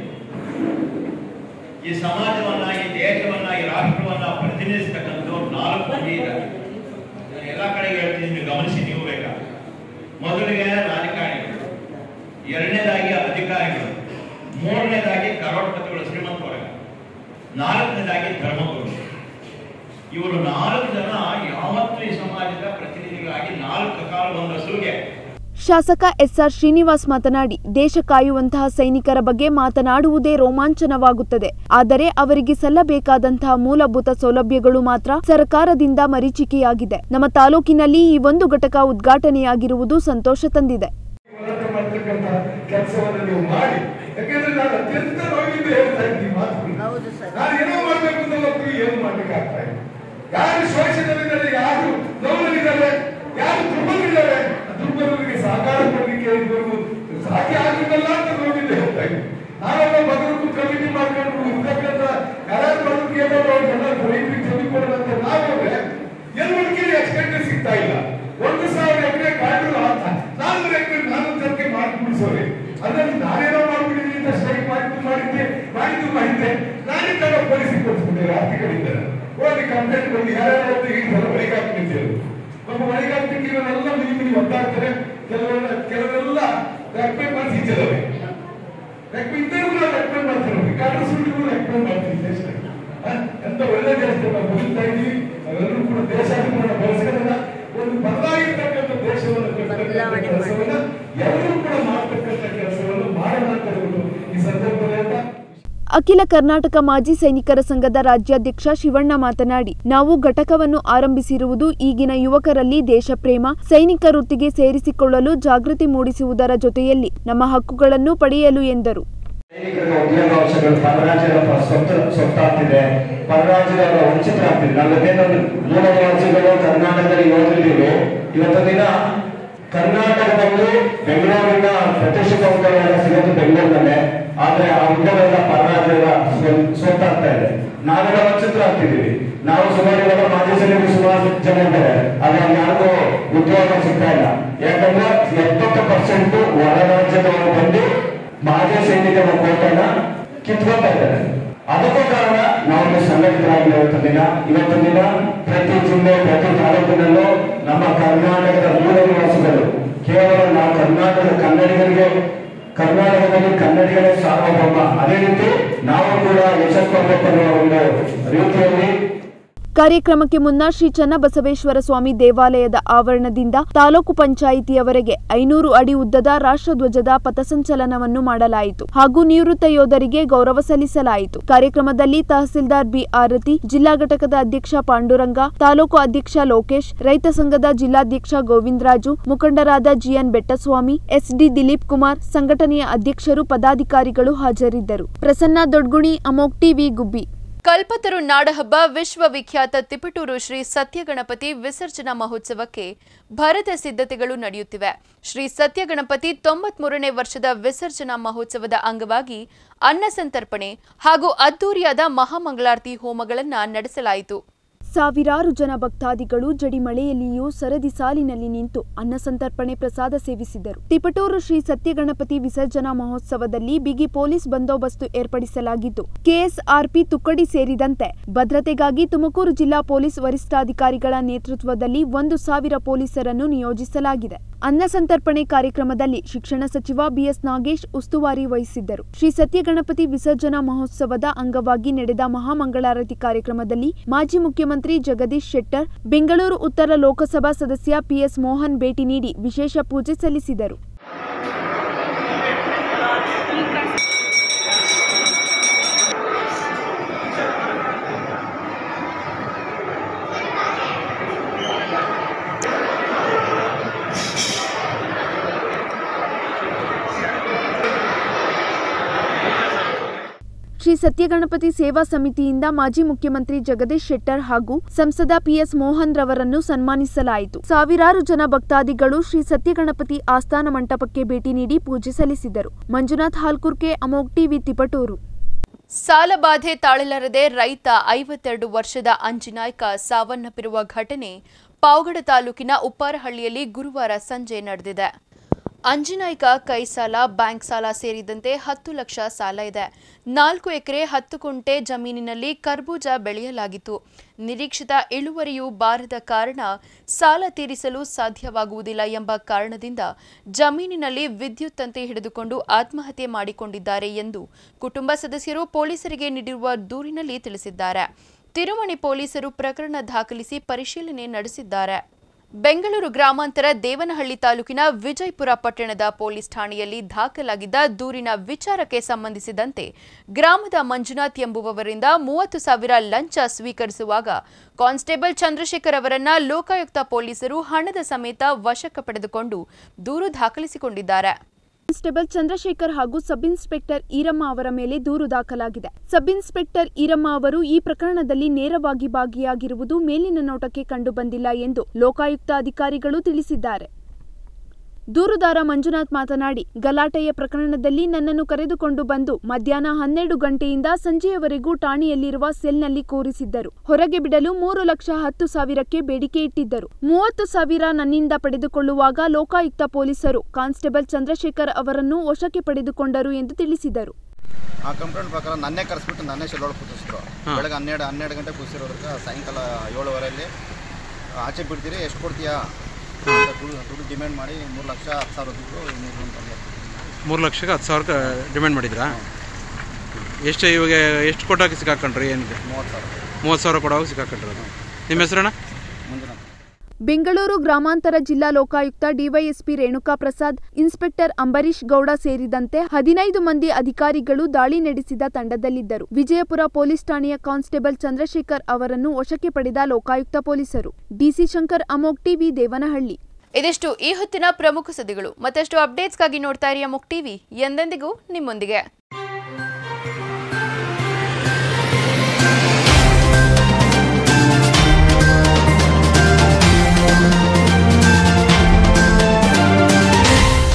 ಈ ಸಮಾಜವನ್ನ ಈ ದೇಶವನ್ನ ಈ ರಾಷ್ಟ್ರವನ್ನ ಪ್ರತಿನಿಧಿಸ್ತಕ್ಕಂಥ ನಾಲ್ಕು ಮಂದಿ ಇದ್ದಾರೆ ನಾನು ಎಲ್ಲ ಕಡೆ ಹೇಳ್ತೀನಿ ನೀವು ಗಮನಿಸಿ ನೀವು ಬೇಕಾ ಮೊದಲಿಗೆ ರಾಜಕಾರಣಿಗಳು ಎರಡನೇದಾಗಿ ಅಧಿಕಾರಿಗಳು ಮೂರನೇದಾಗಿ ಕರೋಡ್ಪತಿಗಳು ಶ್ರೀಮಂತ ವರ್ಗ ನಾಲ್ಕನೇದಾಗಿ ಧರ್ಮಗುರು ಇವರು ನಾಲ್ಕು ಜನ ಯಾವತ್ತೂ ಈ ಸಮಾಜದ ಪ್ರತಿನಿಧಿಗಳಾಗಿ ನಾಲ್ಕು ಕಾಲ ಒಂದು ಸುಗೆ ಶಾಸಕ ಎಸ್ಆರ್ ಶ್ರೀನಿವಾಸ್ ಮಾತನಾಡಿ ದೇಶ ಕಾಯುವಂತಹ ಸೈನಿಕರ ಬಗ್ಗೆ ಮಾತನಾಡುವುದೇ ರೋಮಾಂಚನವಾಗುತ್ತದೆ ಆದರೆ ಅವರಿಗೆ ಸಲ್ಲಬೇಕಾದಂತಹ ಮೂಲಭೂತ ಸೌಲಭ್ಯಗಳು ಮಾತ್ರ ಸರ್ಕಾರದಿಂದ ಮರೀಚಿಕೆಯಾಗಿದೆ ನಮ್ಮ ತಾಲೂಕಿನಲ್ಲಿ ಈ ಒಂದು ಘಟಕ ಉದ್ಘಾಟನೆಯಾಗಿರುವುದು ಸಂತೋಷ ತಂದಿದೆ ಹೋರಾಟ ಮಾಡ್ತಕ್ಕಂಥ ಕೆಲಸವನ್ನು ನೀವು ಮಾಡಿ ಯಾಕೆಂದ್ರೆ ನಾನು ಅತ್ಯಂತ ನೋವಿಂದ ಹೇಳ್ತಾ ಇದ್ದೀನಿ ಮಾತು ನಾನು ಏನೋ ಮಾಡ್ಬೇಕು ಅಂತ ಹೋಗ್ತೀವಿ ಏನು ಮಾಡ್ಲಿಕ್ಕೆ ಆಗ್ತಾ ಇಲ್ಲ ಯಾರು ಶೋಷಣೆಗಳಿದ್ದಾರೆ ಯಾರು ನೋವಲ್ಲಿದ್ದಾರೆ ಯಾರು ದುರ್ಬಲರಿದ್ದಾರೆ ಆ ದುರ್ಬಲರಿಗೆ ಸಹಕಾರ ಕೊಡಲಿಕ್ಕೆ ಇದ್ದರು ಸಾಧ್ಯ ಆಗಲಿಲ್ಲ ಅಂತ ನೋವಿಂದ ಹೇಳ್ತಾ ಇದ್ದೀನಿ ನಾವೆಲ್ಲ ಬದಲು ಕಮಿಟಿ ಮಾಡ್ಕೊಂಡು ಇರ್ತಕ್ಕಂಥ ಯಾರ್ಯಾರು ಬದುಕು ಏನೋ ಎಲ್ಲ ರೈತರಿಗೆ ಜಮೀನು ಕೊಡೋದಂತ ನಾವೇ ಎಲ್ಲರಿಗೂ ಎಕ್ಸ್ಪೆಕ್ಟ್ ಸಿಗ್ತಾ ಇಲ್ಲ ಒಂದು ಸಾವಿರ ಎಕರೆ ಕಾಯ್ದು ನಾನ್ನೂರು ಎಕರೆ ನಾನ್ನೂರು ಜನಕ್ಕೆ ಮಾಡಿ ಮುಗಿಸೋರಿ ಅದರಲ್ಲಿ ನಾನೇನೋ ಪರಿಸ್ಥಿತಿ ಕೊಡ್ಸ್ಬಿಟ್ಟಿದ್ದಾರೆ ಆರ್ಥಿಕದಿಂದ ಹೋಗಿ ಕಂಪ್ಲೇಂಟ್ ಬಂದು ಯಾರ್ಯಾರು ಈಗ ಬರೋ ಬಳಿಗಾಗ್ತಿದ್ದೇವೆ ಒಬ್ಬ ಬಳಿಗಾಗ್ತಿಕ್ಕೆ ಇವರೆಲ್ಲ ಮಿನಿ ಮಿನಿ ಒತ್ತಾಡ್ತಾರೆ ಕೆಲವೆಲ್ಲ ಕೆಲವರೆಲ್ಲ ರೆಕಮೆಂಡ್ ಮಾಡಿ ಟೀಚರ್ ರೆಕಮೆಂಡ್ ಕೂಡ ರೆಕಮೆಂಡ್ ಮಾಡ್ತಾರೆ ಕಾಂಗ್ರೆಸ್ ಕೂಡ ರೆಕಮೆಂಡ್ ಮಾಡ್ತೀವಿ ದೇಶದಲ್ಲಿ ಆ? ಎಂತ ಒಳ್ಳೆ ದೇಶದಲ್ಲಿ ನಾವು ಬದುಕ್ತಾ ಇದ್ದೀವಿ ನಾವೆಲ್ಲರೂ ಕೂಡ ದೇಶಾಭಿಮಾನ ಬೆಳೆಸ್ಕೊಳ್ಳೋಣ ಒಂದು ಬದಲಾಗಿರ್ತಕ್ಕಂಥ ದೇಶವನ್ನು ಕಟ್ಟತಕ್ಕಂಥ ಕೆಲಸವನ್ನ ಎಲ್ಲರೂ ಕೂಡ ಮಾಡ್ತಕ್ಕಂಥ ಕೆಲಸವನ್ನು ಮಾಡೋಣ ಅಂತ ಹೇಳ್ಬಿಟ್ಟು ಈ ಸಂದರ್ಭದಲ್ಲಿ ಹೇಳ್ತಾ ಅಖಿಲ ಕರ್ನಾಟಕ ಮಾಜಿ ಸೈನಿಕರ ಸಂಘದ ರಾಜ್ಯಾಧ್ಯಕ್ಷ ಶಿವಣ್ಣ ಮಾತನಾಡಿ ನಾವು ಘಟಕವನ್ನು ಆರಂಭಿಸಿರುವುದು ಈಗಿನ ಯುವಕರಲ್ಲಿ ದೇಶಪ್ರೇಮ ಸೈನಿಕ ವೃತ್ತಿಗೆ ಸೇರಿಸಿಕೊಳ್ಳಲು ಜಾಗೃತಿ ಮೂಡಿಸುವುದರ ಜೊತೆಯಲ್ಲಿ ನಮ್ಮ ಹಕ್ಕುಗಳನ್ನು ಪಡೆಯಲು ಎಂದರು ಸೈನಿಕರಿಗೆ ಉದ್ಯೋಗಾವಕಾಶಗಳು ಪರರಾಜ್ಯದ ಸ್ವತ್ತು ಸ್ವತ್ತಾಗ್ತಿದೆ ಪರರಾಜ್ಯದವರ ವಂಚಿತರಾಗ್ತಿದೆ ನಾವು ಏನೊಂದು ಮೂಲ ನಿವಾಸಿಗಳು ಕರ್ನಾಟಕದಲ್ಲಿ ಯೋಧರಿದ್ದೀವಿ ಇವತ್ತು ದಿನ ಕರ್ನಾಟಕದಲ್ಲಿ ಬೆಂಗಳೂರಿನ ಪ್ರತಿಷ್ಠಿತ ಉದ್ಯೋಗಗಳ ಸಿಗೋದು ಬೆಂಗಳೂರಿನಲ್ಲೇ ಆದ್ರೆ ಆ ಉದ್ಯೋಗಗಳ ಪರರಾಜ್ಯದ ಸ್ವ- ಸ್ವತ್ತಾಗ್ತಾ ಇದೆ ನಾವೆಲ್ಲ ವಂಚಿತರಾಗ್ತಿದ್ದೀವಿ ನಾವು ಸುಮಾರು ಇವಾಗ ಮಾಜಿ ಸೈನಿಕರು ಸುಮಾರು ಜನ ಇದ್ದಾರೆ ಆದ್ರೆ ಯಾರಿಗೂ ಉದ್ಯೋಗ ಸಿಗ್ತಾ ಇಲ್ಲ ಯಾಕಂದ್ರೆ ಎಪ್ಪತ್ತು ಪರ್ಸೆಂಟ್ ಹೊರ ರಾಜ್ಯದವರು ಬಂದು ಮಾಜಿ ಸೈನಿಕರ ಕೋಟೆನ ಕಿತ್ಕೊಳ್ತಾ ಇದ್ದಾರೆ ಅದಕ್ಕೂ ಕಾರಣ ನಾವು ಸಂಘಟಿತರಾಗಿ ಇವತ್ತು ದಿನ ಇವತ್ತು ದಿನ ಪ್ರತಿ ಜಿಲ್ಲೆ ಪ್ರತಿ ತಾಲೂಕಿನಲ್ಲೂ ನಮ್ಮ ಕರ್ನಾಟಕದ ಮೂಲ ನಿವಾಸಿಗಳು ಕೇವಲ ನಾವು ಕರ್ನಾಟಕದ ಕನ್ನಡಿಗರಿಗೆ ಕರ್ನಾಟಕದಲ್ಲಿ ಕನ್ನಡಿಗರೇ ಸಾರ್ವಭೌಮ ಅದೇ ರೀತಿ ನಾವು ಕೂಡ ಯಶಸ್ಕೊಳ್ಬೇಕು ಅನ್ನೋ ಒಂದು ರೀತಿಯಲ್ಲಿ ಕಾರ್ಯಕ್ರಮಕ್ಕೆ ಮುನ್ನ ಶ್ರೀ ಚನ್ನಬಸವೇಶ್ವರ ಸ್ವಾಮಿ ದೇವಾಲಯದ ಆವರಣದಿಂದ ತಾಲೂಕು ಪಂಚಾಯಿತಿಯವರೆಗೆ ಐನೂರು ಅಡಿ ಉದ್ದದ ರಾಷ್ಟ್ರಧ್ವಜದ ಪಥಸಂಚಲನವನ್ನು ಮಾಡಲಾಯಿತು ಹಾಗೂ ನಿವೃತ್ತ ಯೋಧರಿಗೆ ಗೌರವ ಸಲ್ಲಿಸಲಾಯಿತು ಕಾರ್ಯಕ್ರಮದಲ್ಲಿ ತಹಸೀಲ್ದಾರ್ ಬಿ ಆರತಿ ಜಿಲ್ಲಾ ಘಟಕದ ಅಧ್ಯಕ್ಷ ಪಾಂಡುರಂಗ ತಾಲೂಕು ಅಧ್ಯಕ್ಷ ಲೋಕೇಶ್ ರೈತ ಸಂಘದ ಜಿಲ್ಲಾಧ್ಯಕ್ಷ ಗೋವಿಂದರಾಜು ಮುಖಂಡರಾದ ಜಿಎನ್ ಬೆಟ್ಟಸ್ವಾಮಿ ಎಸ್ಡಿ ದಿಲೀಪ್ ಕುಮಾರ್ ಸಂಘಟನೆಯ ಅಧ್ಯಕ್ಷರು ಪದಾಧಿಕಾರಿಗಳು ಹಾಜರಿದ್ದರು ಪ್ರಸನ್ನ ದೊಡ್ಗುಣಿ ಅಮೋಕ್ ಟಿವಿ ಗುಬ್ಬಿ ಕಲ್ಪತರು ನಾಡಹಬ್ಬ ವಿಶ್ವವಿಖ್ಯಾತ ತಿಪಟೂರು ಶ್ರೀ ಸತ್ಯಗಣಪತಿ ವಿಸರ್ಜನಾ ಮಹೋತ್ಸವಕ್ಕೆ ಭರದ ಸಿದ್ಧತೆಗಳು ನಡೆಯುತ್ತಿವೆ ಶ್ರೀ ಸತ್ಯಗಣಪತಿ ತೊಂಬತ್ಮೂರನೇ ವರ್ಷದ ವಿಸರ್ಜನಾ ಮಹೋತ್ಸವದ ಅಂಗವಾಗಿ ಅನ್ನ ಸಂತರ್ಪಣೆ ಹಾಗೂ ಅದ್ದೂರಿಯಾದ ಮಹಾಮಂಗಳಾರತಿ ಹೋಮಗಳನ್ನು ನಡೆಸಲಾಯಿತು ಸಾವಿರಾರು ಜನ ಭಕ್ತಾದಿಗಳು ಜಡಿಮಳೆಯಲ್ಲಿಯೂ ಸರದಿ ಸಾಲಿನಲ್ಲಿ ನಿಂತು ಅನ್ನ ಸಂತರ್ಪಣೆ ಪ್ರಸಾದ ಸೇವಿಸಿದರು ತಿಪಟೂರು ಶ್ರೀ ಸತ್ಯಗಣಪತಿ ವಿಸರ್ಜನಾ ಮಹೋತ್ಸವದಲ್ಲಿ ಬಿಗಿ ಪೊಲೀಸ್ ಬಂದೋಬಸ್ತು ಏರ್ಪಡಿಸಲಾಗಿದ್ದು ಕೆಎಸ್ಆರ್ಪಿ ತುಕ್ಕಡಿ ಸೇರಿದಂತೆ ಭದ್ರತೆಗಾಗಿ ತುಮಕೂರು ಜಿಲ್ಲಾ ಪೊಲೀಸ್ ವರಿಷ್ಠಾಧಿಕಾರಿಗಳ ನೇತೃತ್ವದಲ್ಲಿ ಒಂದು ಸಾವಿರ ಪೊಲೀಸರನ್ನು ನಿಯೋಜಿಸಲಾಗಿದೆ ಅನ್ನ ಸಂತರ್ಪಣೆ ಕಾರ್ಯಕ್ರಮದಲ್ಲಿ ಶಿಕ್ಷಣ ಸಚಿವ ಬಿಎಸ್ ನಾಗೇಶ್ ಉಸ್ತುವಾರಿ ವಹಿಸಿದ್ದರು ಶ್ರೀ ಸತ್ಯಗಣಪತಿ ವಿಸರ್ಜನಾ ಮಹೋತ್ಸವದ ಅಂಗವಾಗಿ ನಡೆದ ಮಹಾಮಂಗಳಾರತಿ ಕಾರ್ಯಕ್ರಮದಲ್ಲಿ ಮಾಜಿ ಮುಖ್ಯಮಂತ್ರಿ ಜಗದೀಶ್ ಶೆಟ್ಟರ್ ಬೆಂಗಳೂರು ಉತ್ತರ ಲೋಕಸಭಾ ಸದಸ್ಯ ಪಿಎಸ್ ಮೋಹನ್ ಭೇಟಿ ನೀಡಿ ವಿಶೇಷ ಪೂಜೆ ಸಲ್ಲಿಸಿದರು ಶ್ರೀ ಸತ್ಯಗಣಪತಿ ಸೇವಾ ಸಮಿತಿಯಿಂದ ಮಾಜಿ ಮುಖ್ಯಮಂತ್ರಿ ಜಗದೀಶ್ ಶೆಟ್ಟರ್ ಹಾಗೂ ಸಂಸದ ಪಿಎಸ್ ಮೋಹನ್ ರವರನ್ನು ಸನ್ಮಾನಿಸಲಾಯಿತು ಸಾವಿರಾರು ಜನ ಭಕ್ತಾದಿಗಳು ಶ್ರೀ ಸತ್ಯಗಣಪತಿ ಆಸ್ಥಾನ ಮಂಟಪಕ್ಕೆ ಭೇಟಿ ನೀಡಿ ಪೂಜೆ ಸಲ್ಲಿಸಿದರು ಮಂಜುನಾಥ್ ಹಾಲ್ಕುರ್ಕೆ ಅಮೋಗ್ ಟಿವಿ ತಿಪಟೂರು ಸಾಲಬಾಧೆ ತಾಳಲಾರದೆ ರೈತ ಐವತ್ತೆರಡು ವರ್ಷದ ಅಂಜಿನಾಯ್ಕ ಸಾವನ್ನಪ್ಪಿರುವ ಘಟನೆ ಪಾವಗಡ ತಾಲೂಕಿನ ಉಪ್ಪಾರಹಳ್ಳಿಯಲ್ಲಿ ಗುರುವಾರ ಸಂಜೆ ನಡೆದಿದೆ ಅಂಜಿನಾಯ್ಕ ಕೈ ಸಾಲ ಬ್ಯಾಂಕ್ ಸಾಲ ಸೇರಿದಂತೆ ಹತ್ತು ಲಕ್ಷ ಸಾಲ ಇದೆ ನಾಲ್ಕು ಎಕರೆ ಹತ್ತು ಕುಂಟೆ ಜಮೀನಿನಲ್ಲಿ ಕರ್ಬೂಜ ಬೆಳೆಯಲಾಗಿತ್ತು ನಿರೀಕ್ಷಿತ ಇಳುವರಿಯು ಬಾರದ ಕಾರಣ ಸಾಲ ತೀರಿಸಲು ಸಾಧ್ಯವಾಗುವುದಿಲ್ಲ ಎಂಬ ಕಾರಣದಿಂದ ಜಮೀನಿನಲ್ಲಿ ವಿದ್ಯುತ್ ತಂತಿ ಹಿಡಿದುಕೊಂಡು ಆತ್ಮಹತ್ಯೆ ಮಾಡಿಕೊಂಡಿದ್ದಾರೆ ಎಂದು ಕುಟುಂಬ ಸದಸ್ಯರು ಪೊಲೀಸರಿಗೆ ನೀಡಿರುವ ದೂರಿನಲ್ಲಿ ತಿಳಿಸಿದ್ದಾರೆ ತಿರುಮಣಿ ಪೊಲೀಸರು ಪ್ರಕರಣ ದಾಖಲಿಸಿ ಪರಿಶೀಲನೆ ನಡೆಸಿದ್ದಾರೆ ಬೆಂಗಳೂರು ಗ್ರಾಮಾಂತರ ದೇವನಹಳ್ಳಿ ತಾಲೂಕಿನ ವಿಜಯಪುರ ಪಟ್ಟಣದ ಪೊಲೀಸ್ ಠಾಣೆಯಲ್ಲಿ ದಾಖಲಾಗಿದ್ದ ದೂರಿನ ವಿಚಾರಕ್ಕೆ ಸಂಬಂಧಿಸಿದಂತೆ ಗ್ರಾಮದ ಮಂಜುನಾಥ್ ಎಂಬುವವರಿಂದ ಮೂವತ್ತು ಸಾವಿರ ಲಂಚ ಸ್ವೀಕರಿಸುವಾಗ ಕಾನ್ಸ್ಟೇಬಲ್ ಚಂದ್ರಶೇಖರ್ ಅವರನ್ನ ಲೋಕಾಯುಕ್ತ ಪೊಲೀಸರು ಹಣದ ಸಮೇತ ವಶಕ್ಕೆ ಪಡೆದುಕೊಂಡು ದೂರು ದಾಖಲಿಸಿಕೊಂಡಿದ್ದಾರೆ ಕಾನ್ಸ್ಟೇಬಲ್ ಚಂದ್ರಶೇಖರ್ ಹಾಗೂ ಸಬ್ ಇನ್ಸ್ಪೆಕ್ಟರ್ ಈರಮ್ಮ ಅವರ ಮೇಲೆ ದೂರು ದಾಖಲಾಗಿದೆ ಸಬ್ ಇನ್ಸ್ಪೆಕ್ಟರ್ ಈರಮ್ಮ ಅವರು ಈ ಪ್ರಕರಣದಲ್ಲಿ ನೇರವಾಗಿ ಭಾಗಿಯಾಗಿರುವುದು ಮೇಲಿನ ನೋಟಕ್ಕೆ ಕಂಡುಬಂದಿಲ್ಲ ಎಂದು ಲೋಕಾಯುಕ್ತ ಅಧಿಕಾರಿಗಳು ತಿಳಿಸಿದ್ದಾರೆ ದೂರುದಾರ ಮಂಜುನಾಥ್ ಮಾತನಾಡಿ ಗಲಾಟೆಯ ಪ್ರಕರಣದಲ್ಲಿ ನನ್ನನ್ನು ಕರೆದುಕೊಂಡು ಬಂದು ಮಧ್ಯಾಹ್ನ ಹನ್ನೆರಡು ಗಂಟೆಯಿಂದ ಸಂಜೆಯವರೆಗೂ ಠಾಣೆಯಲ್ಲಿರುವ ಸೆಲ್ನಲ್ಲಿ ಕೂರಿಸಿದ್ದರು ಹೊರಗೆ ಬಿಡಲು ಮೂರು ಲಕ್ಷ ಹತ್ತು ಸಾವಿರಕ್ಕೆ ಬೇಡಿಕೆ ಇಟ್ಟಿದ್ದರು ಮೂವತ್ತು ಸಾವಿರ ನನ್ನಿಂದ ಪಡೆದುಕೊಳ್ಳುವಾಗ ಲೋಕಾಯುಕ್ತ ಪೊಲೀಸರು ಕಾನ್ಸ್ಟೇಬಲ್ ಚಂದ್ರಶೇಖರ್ ಅವರನ್ನು ವಶಕ್ಕೆ ಪಡೆದುಕೊಂಡರು ಎಂದು ತಿಳಿಸಿದರು ಆ ಕಂಪ್ಲೇಂಟ್ ಪ್ರಕಾರ ನನ್ನೇ ಕರೆಸ್ಬಿಟ್ಟು ನನ್ನೇ ಶೆಲ್ಲೊಳಗೆ ಕೂತಿಸಿದ್ರು ಹಾ. ಬೆಳಗ್ಗೆ ಹನ್ನೆರಡು ಹನ್ನೆರಡು ಗಂಟೆ ಕೂಸಿರೋದ್ರಿಂದ ಸಾಯಂಕಾಲ ಏಳುವರೆಯಲ್ಲಿ ಆಚೆ ಬಿಡ್ತೀರಿ ಎಷ್ಟು ಕೊಡ್ತೀಯಾ ಅಂತ ದುಡ್ಡು ದುಡ್ಡು ಡಿಮ್ಯಾಂಡ್ ಮಾಡಿ ಮೂರು ಲಕ್ಷ ಹತ್ತು ಸಾವಿರ ದುಡ್ಡು ಇನ್ನೂರು ತಂದು ಮೂರು ಲಕ್ಷಕ್ಕೆ ಹತ್ತು ಸಾವಿರ ಡಿಮ್ಯಾಂಡ್ ಮಾಡಿದ್ರಾ ಎಷ್ಟು ಇವಾಗ ಎಷ್ಟು ಕೊಟ್ಟಾಗ ಸಿಕ್ಕಾಕೊಂಡ್ರಿ ಏನಿದೆ ಮೂವತ್ತು ಸಾವಿರ ಮೂವತ್ತು ಸಾವಿರ ಕೊಡೋವಾಗ ಸಿಕ್ಕಾಕೊಂಡ್ರಿ ನಿಮ್ಮ ಹೆಸರಣ್ಣ ಮುಂದಿನ ಬೆಂಗಳೂರು ಗ್ರಾಮಾಂತರ ಜಿಲ್ಲಾ ಲೋಕಾಯುಕ್ತ ಡಿವೈಎಸ್ಪಿ ರೇಣುಕಾ ಪ್ರಸಾದ್ ಇನ್ಸ್ಪೆಕ್ಟರ್ ಅಂಬರೀಶ್ ಗೌಡ ಸೇರಿದಂತೆ ಹದಿನೈದು ಮಂದಿ ಅಧಿಕಾರಿಗಳು ದಾಳಿ ನಡೆಸಿದ ತಂಡದಲ್ಲಿದ್ದರು ವಿಜಯಪುರ ಪೊಲೀಸ್ ಠಾಣೆಯ ಕಾನ್ಸ್ಟೇಬಲ್ ಚಂದ್ರಶೇಖರ್ ಅವರನ್ನು ವಶಕ್ಕೆ ಪಡೆದ ಲೋಕಾಯುಕ್ತ ಪೊಲೀಸರು ಡಿಸಿ ಶಂಕರ್ ಅಮೋಕ್ ಟಿವಿ ದೇವನಹಳ್ಳಿ ಇದಿಷ್ಟು ಈ ಹೊತ್ತಿನ ಪ್ರಮುಖ ಸುದ್ದಿಗಳು ಮತ್ತಷ್ಟು ಅಪ್ಡೇಟ್ಸ್ಗಾಗಿ ನೋಡ್ತಾ ಇರಿ ಅಮುಕ್ ಟಿವಿ ಎಂದೆಂದಿಗೂ ನಿಮ್ಮೊಂದಿಗೆ